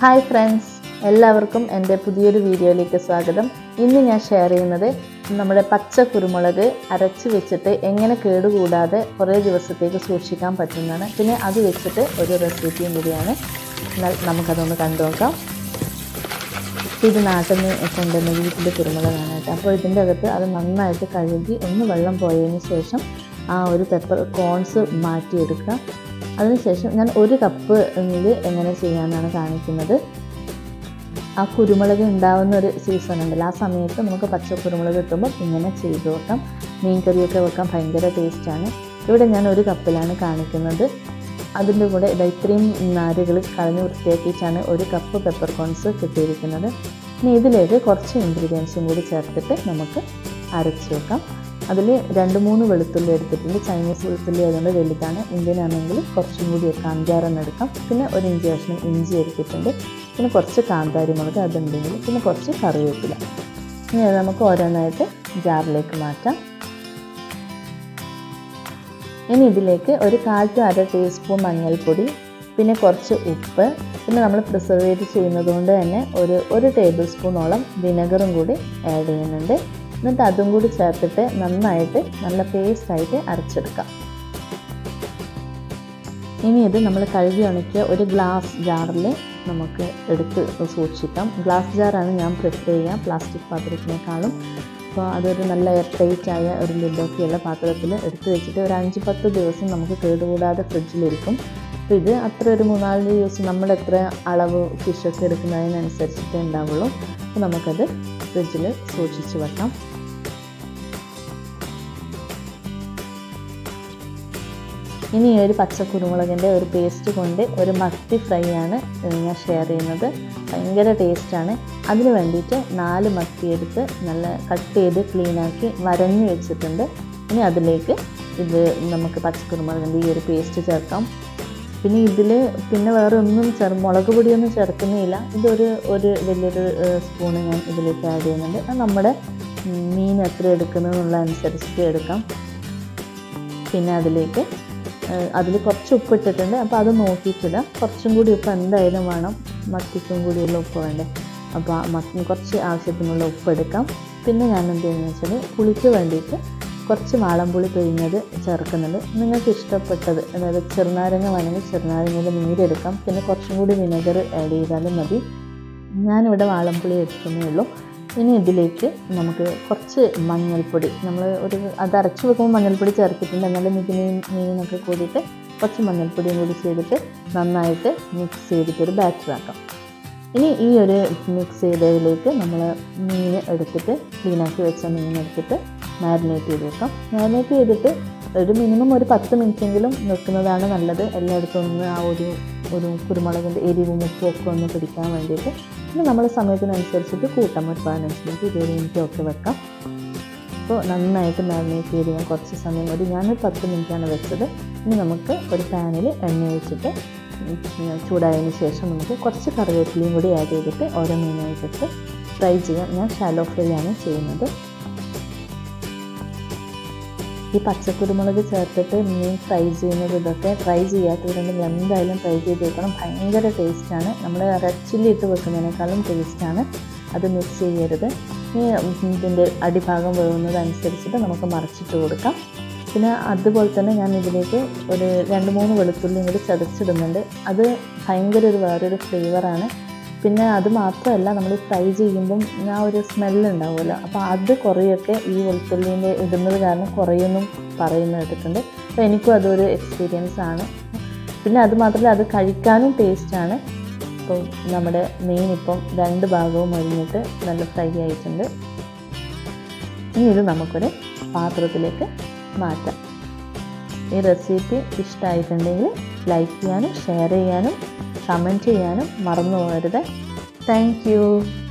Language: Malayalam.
ഹായ് ഫ്രണ്ട്സ് എല്ലാവർക്കും എൻ്റെ പുതിയൊരു വീഡിയോയിലേക്ക് സ്വാഗതം ഇന്ന് ഞാൻ ഷെയർ ചെയ്യുന്നത് നമ്മുടെ പച്ച കുരുമുളക് അരച്ച് വെച്ചിട്ട് എങ്ങനെ കേടുകൂടാതെ കുറേ ദിവസത്തേക്ക് സൂക്ഷിക്കാൻ പറ്റുന്നതാണ് പിന്നെ അത് വെച്ചിട്ട് ഒരു റെസിപ്പിയും കൂടിയാണ് എന്നാൽ നമുക്കതൊന്ന് കണ്ടു നോക്കാം ഇത് നാട്ടിൽ നിന്ന് കൊണ്ടുവന്ന വീട്ടിൽ കുരുമുളകാണ് കേട്ടോ അപ്പോൾ ഇതിൻ്റെ അകത്ത് അത് നന്നായിട്ട് കഴുകി ഒന്ന് വെള്ളം പോയതിന് ശേഷം ആ ഒരു പെപ്പർ കോൺസ് മാറ്റിയെടുക്കുക അതിനുശേഷം ഞാൻ ഒരു കപ്പ് ഇതിൽ എങ്ങനെ ചെയ്യാമെന്നാണ് കാണിക്കുന്നത് ആ കുരുമുളക് ഉണ്ടാവുന്ന ഒരു സീസൺ ഉണ്ടല്ലോ ആ സമയത്ത് നമുക്ക് പച്ച കുരുമുളക് കിട്ടുമ്പോൾ ഇങ്ങനെ ചെയ്ത് വെക്കാം മീൻ കറിയൊക്കെ വെക്കാൻ ഭയങ്കര ടേസ്റ്റാണ് ഇവിടെ ഞാൻ ഒരു കപ്പിലാണ് കാണിക്കുന്നത് അതിൻ്റെ കൂടെ ഇതാ ഇത്രയും നാരുകൾ കളഞ്ഞ് വൃത്തിയാക്കിയിട്ടാണ് ഒരു കപ്പ് പെപ്പർ കോൺസ് കിട്ടിയിരിക്കുന്നത് ഇനി ഇതിലേക്ക് കുറച്ച് ഇൻഗ്രീഡിയൻസും കൂടി ചേർത്തിട്ട് നമുക്ക് അരച്ച് വെക്കാം അതിൽ രണ്ട് മൂന്ന് വെളുത്തുള്ളി എടുത്തിട്ടുണ്ട് ചൈനീസ് വെളുത്തുള്ളി ആയതുകൊണ്ട് വലുതാണ് ഇന്ത്യൻ ആണെങ്കിൽ കുറച്ചും കൂടി ഒക്കെ അഞ്ചാറെണ്ണം എടുക്കാം പിന്നെ ഒരു ഇഞ്ചി കഷ്ണം ഇഞ്ചി എടുത്തിട്ടുണ്ട് പിന്നെ കുറച്ച് കാന്താരി മുളക് അതുണ്ടെങ്കിൽ പിന്നെ കുറച്ച് കറിവേപ്പില ഇനി അത് നമുക്ക് ഓരോന്നായിട്ട് ജാറിലേക്ക് മാറ്റാം ഇനി ഇതിലേക്ക് ഒരു കാൽ ടു അര ടീസ്പൂൺ മഞ്ഞൾപ്പൊടി പിന്നെ കുറച്ച് ഉപ്പ് പിന്നെ നമ്മൾ പ്രിസർവേറ്റ് ചെയ്യുന്നത് കൊണ്ട് തന്നെ ഒരു ഒരു ടേബിൾ സ്പൂണോളം വിനെഗറും കൂടി ആഡ് ചെയ്യുന്നുണ്ട് എന്നിട്ട് അതും കൂടി ചേർത്തിട്ട് നന്നായിട്ട് നല്ല പേസ്റ്റായിട്ട് അരച്ചെടുക്കാം ഇനി ഇത് നമ്മൾ കഴുകി ഉണക്കിയ ഒരു ഗ്ലാസ് ജാറിൽ നമുക്ക് എടുത്ത് സൂക്ഷിക്കാം ഗ്ലാസ് ജാറാണ് ഞാൻ പ്രിഫർ ചെയ്യുക പ്ലാസ്റ്റിക് പാത്രത്തിനേക്കാളും അപ്പോൾ അതൊരു നല്ല എയർ ടൈറ്റ് ആയ ഒരു ലിഡൊക്കെയുള്ള പാത്രത്തിൽ എടുത്ത് വെച്ചിട്ട് ഒരു അഞ്ച് പത്ത് ദിവസം നമുക്ക് കേടുകൂടാതെ ഫ്രിഡ്ജിലിരിക്കും അപ്പോൾ ഇത് അത്ര ഒരു മൂന്നാല് ദിവസം നമ്മൾ എത്ര അളവ് ഫിഷൊക്കെ എടുക്കുന്നതിനനുസരിച്ചിട്ടേ ഉണ്ടാവുള്ളൂ അപ്പോൾ നമുക്കത് ഫ്രിഡ്ജിൽ സൂക്ഷിച്ച് വെക്കാം ഇനി ഈ ഒരു പച്ച കുരുമുളകിൻ്റെ ഒരു പേസ്റ്റ് കൊണ്ട് ഒരു മത്തി ഫ്രൈ ആണ് ഞാൻ ഷെയർ ചെയ്യുന്നത് ഭയങ്കര ടേസ്റ്റാണ് അതിന് വേണ്ടിയിട്ട് നാല് മത്തി എടുത്ത് നല്ല കട്ട് ചെയ്ത് ക്ലീനാക്കി വരഞ്ഞ് വെച്ചിട്ടുണ്ട് ഇനി അതിലേക്ക് ഇത് നമുക്ക് പച്ചക്കുരുമുളകിൻ്റെ ഈ ഒരു പേസ്റ്റ് ചേർക്കാം പിന്നെ ഇതിൽ പിന്നെ വേറെ ഒന്നും ചേർ മുളക് പൊടിയൊന്നും ചേർക്കുന്നില്ല ഇതൊരു ഒരു വലിയൊരു സ്പൂണ് ഞാൻ ഇതിലേക്ക് ആഡ് ചെയ്യുന്നുണ്ട് അത് നമ്മുടെ മീൻ എത്ര എടുക്കുന്നതെന്നുള്ള അനുസരിച്ചിട്ട് എടുക്കാം പിന്നെ അതിലേക്ക് അതിൽ കുറച്ച് ഉപ്പ് ഇട്ടിട്ടുണ്ട് അപ്പോൾ അത് നോക്കിയിട്ടിടാം കുറച്ചും കൂടി ഉപ്പ് എന്തായാലും വേണം മത്തിക്കും കൂടിയുള്ള ഉപ്പ് വേണ്ടേ അപ്പോൾ മത്തി കുറച്ച് ആവശ്യത്തിനുള്ള ഉപ്പ് എടുക്കാം പിന്നെ ഞാൻ എന്ത് ചെയ്യുന്നത് വെച്ചാൽ പുളിക്ക് വേണ്ടിയിട്ട് കുറച്ച് വാളംപുളി പിഴിഞ്ഞത് ചേർക്കുന്നുണ്ട് നിങ്ങൾക്ക് ഇഷ്ടപ്പെട്ടത് അതായത് ചെറുനാരങ്ങ വേണമെങ്കിൽ ചെറുനാരങ്ങയുടെ നീരെടുക്കാം പിന്നെ കുറച്ചും കൂടി വിനെഗർ ആഡ് ചെയ്താലും മതി ഞാനിവിടെ വാളംപുളി എടുക്കുന്നേ ഉള്ളൂ ഇനി ഇതിലേക്ക് നമുക്ക് കുറച്ച് മഞ്ഞൾപ്പൊടി നമ്മൾ ഒരു അത് അരച്ച് വെക്കുമ്പോൾ മഞ്ഞൾപ്പൊടി ചേർത്തിട്ടുണ്ട് എന്നാലും ഇത് മീൻ മീനൊക്കെ കൂടിയിട്ട് കുറച്ച് മഞ്ഞൾപ്പൊടിയും കൂടി ചെയ്തിട്ട് നന്നായിട്ട് മിക്സ് ചെയ്തിട്ട് ഒരു ബാറ്റർ ആക്കാം ഇനി ഈ ഒരു മിക്സ് ചെയ്തതിലേക്ക് നമ്മൾ മീൻ എടുത്തിട്ട് ക്ലീനാക്കി വെച്ച മീൻ എടുത്തിട്ട് മാരിനേറ്റ് ചെയ്ത് വെക്കാം മാരിനേറ്റ് ചെയ്തിട്ട് ഒരു മിനിമം ഒരു പത്ത് മിനിറ്റെങ്കിലും വെക്കുന്നതാണ് നല്ലത് എല്ലായിടത്തും ഒന്ന് ആ ഒരു ഒരു കുരുമുളകിൻ്റെ എരിവും ഉപ്പും ഒക്കെ ഒന്ന് പിടിക്കാൻ വേണ്ടിയിട്ട് പിന്നെ നമ്മൾ സമയത്തിനനുസരിച്ചിട്ട് കൂട്ടാം ഒരു പതിനഞ്ച് മിനിറ്റ് ഇരുപത് മിനിറ്റ് ഒക്കെ വെക്കാം അപ്പോൾ നന്നായിട്ട് മാരിനേറ്റ് ചെയ്ത് ഞാൻ കുറച്ച് സമയം ഒരു ഞാനൊരു പത്ത് മിനിറ്റാണ് വെച്ചത് ഇനി നമുക്ക് ഒരു പാനിൽ എണ്ണ ഒഴിച്ചിട്ട് ചൂടായതിന് ശേഷം നമുക്ക് കുറച്ച് കറിവേപ്പിലയും കൂടി ആഡ് ചെയ്തിട്ട് ഓരോ മീനായിട്ടിട്ട് ഫ്രൈ ചെയ്യാം ഞാൻ ഷാലോ ഫ്രൈ ആണ് ചെയ്യുന്നത് ഈ പച്ചക്കുരുമുളക് ചേർത്തിട്ട് മീൻ ഫ്രൈ ചെയ്യുന്നത് ഇതൊക്കെ ട്രൈ ചെയ്യാത്തവരുണ്ടെങ്കിൽ എന്തായാലും ട്രൈ ചെയ്ത് വെക്കണം ഭയങ്കര ടേസ്റ്റാണ് നമ്മൾ റെഡ് ചില്ലി ഇട്ട് വെക്കുന്നതിനേക്കാളും ടേസ്റ്റാണ് അത് മിക്സ് ചെയ്യരുത് ഈ ഇതിൻ്റെ അടിഭാഗം വേവുന്നതനുസരിച്ചിട്ട് നമുക്ക് മറിച്ചിട്ട് കൊടുക്കാം പിന്നെ അതുപോലെ തന്നെ ഞാൻ ഇതിലേക്ക് ഒരു രണ്ട് മൂന്ന് വെളുത്തുള്ളിയും കൂടി ചതച്ചിടുന്നുണ്ട് അത് ഭയങ്കര ഒരു വേറൊരു ഫ്ലേവറാണ് പിന്നെ അത് മാത്രമല്ല നമ്മൾ ഫ്രൈ ചെയ്യുമ്പം ആ ഒരു സ്മെല്ല് ഉണ്ടാവുമല്ലോ അപ്പോൾ അത് കുറേയൊക്കെ ഈ വെളുത്തുള്ളീൻ്റെ ഇടുന്നത് കാരണം കുറേയൊന്നും പറയുന്ന കേട്ടിട്ടുണ്ട് അപ്പോൾ എനിക്കും അതൊരു എക്സ്പീരിയൻസ് ആണ് പിന്നെ അത് മാത്രമല്ല അത് കഴിക്കാനും ടേസ്റ്റാണ് അപ്പോൾ നമ്മുടെ മീൻ ഇപ്പം രണ്ട് ഭാഗവും മരിഞ്ഞിട്ട് നല്ല ഫ്രൈ ആയിട്ടുണ്ട് ഇനി ഇത് നമുക്കൊരു പാത്രത്തിലേക്ക് മാറ്റാം ഈ റെസിപ്പി ഇഷ്ടമായിട്ടുണ്ടെങ്കിൽ ലൈക്ക് ചെയ്യാനും ഷെയർ ചെയ്യാനും കമൻറ്റ് ചെയ്യാനും മറന്നു പോകരുത് താങ്ക്